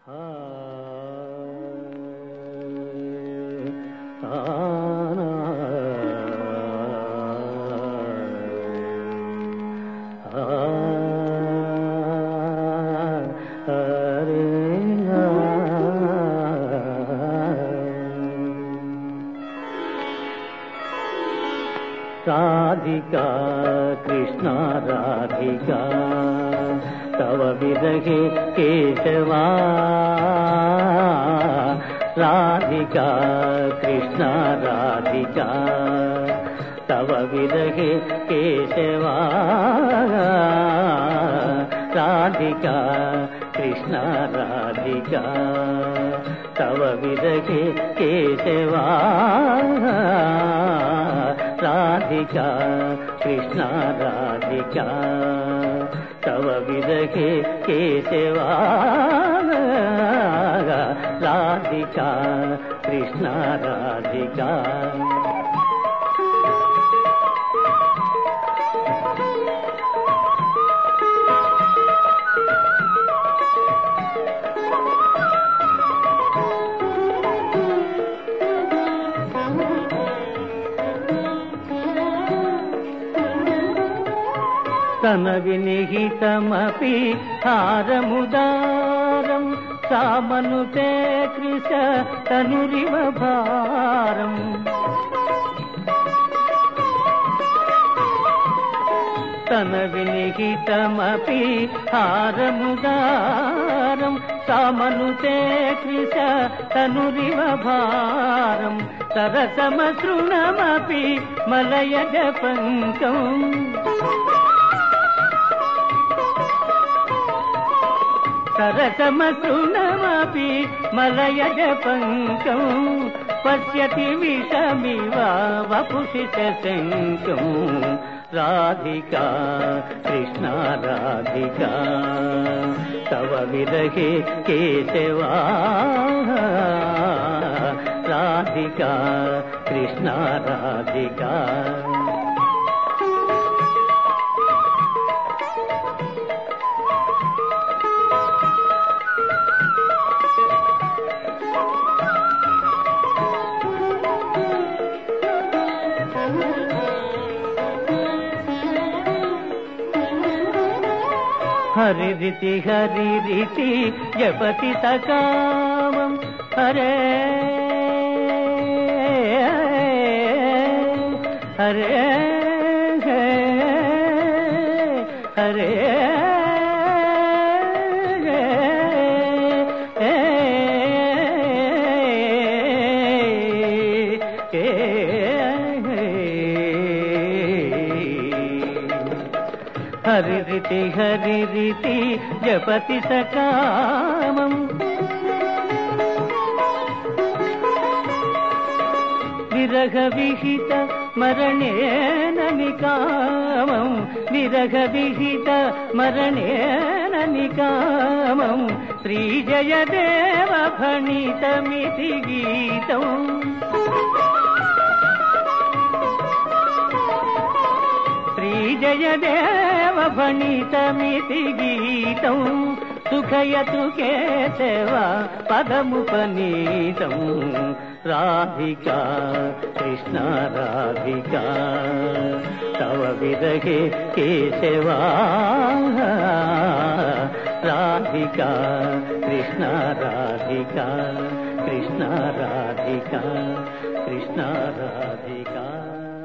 రాధికా కృష్ణ రాధికా తవ విరహే కేశవా రాధికా కృష్ణ రాధికా తవ విరహే కేశవా రాధికా కృష్ణ రాధికా తవ విరహే కేశవా రాధికా కృష్ణ రాధికా తవ విరహే కేశవా రాధికా కృష్ణ రాధికా తన వినిహితమపి హారముదారం సామనుతే కృష తనురివ భారం తన వినిహితమపి హారముదారం సామనుతే కృష తనురివ భారం సరసమసృణమపి మలయజ పంకం సరసమసృణమపి మలయజ పంకం పశ్యతి విషమివ వపుషి శంకం రాధికా కృష్ణ రాధికా తవ విరహే కేశవా రాధికా కృష్ణ రాధికా హరిరితి హరిరితి జపతి సకామం హరే హరే హరే హరిరితి హరిరితి జపతి సకామం విరహ విహిత మరణేన నికామం విరహ విహిత మరణేన నికామం శ్రీజయదేవ భణితమితి గీతం శ్రీజయదేవ భణితమితి గీతం సుఖయతు కేశవ పదముపనీతం రాధికా కృష్ణ రాధికా తవ విరహే కేశవా రాధికా కృష్ణ రాధికా కృష్ణ రాధికా కృష్ణ రాధికా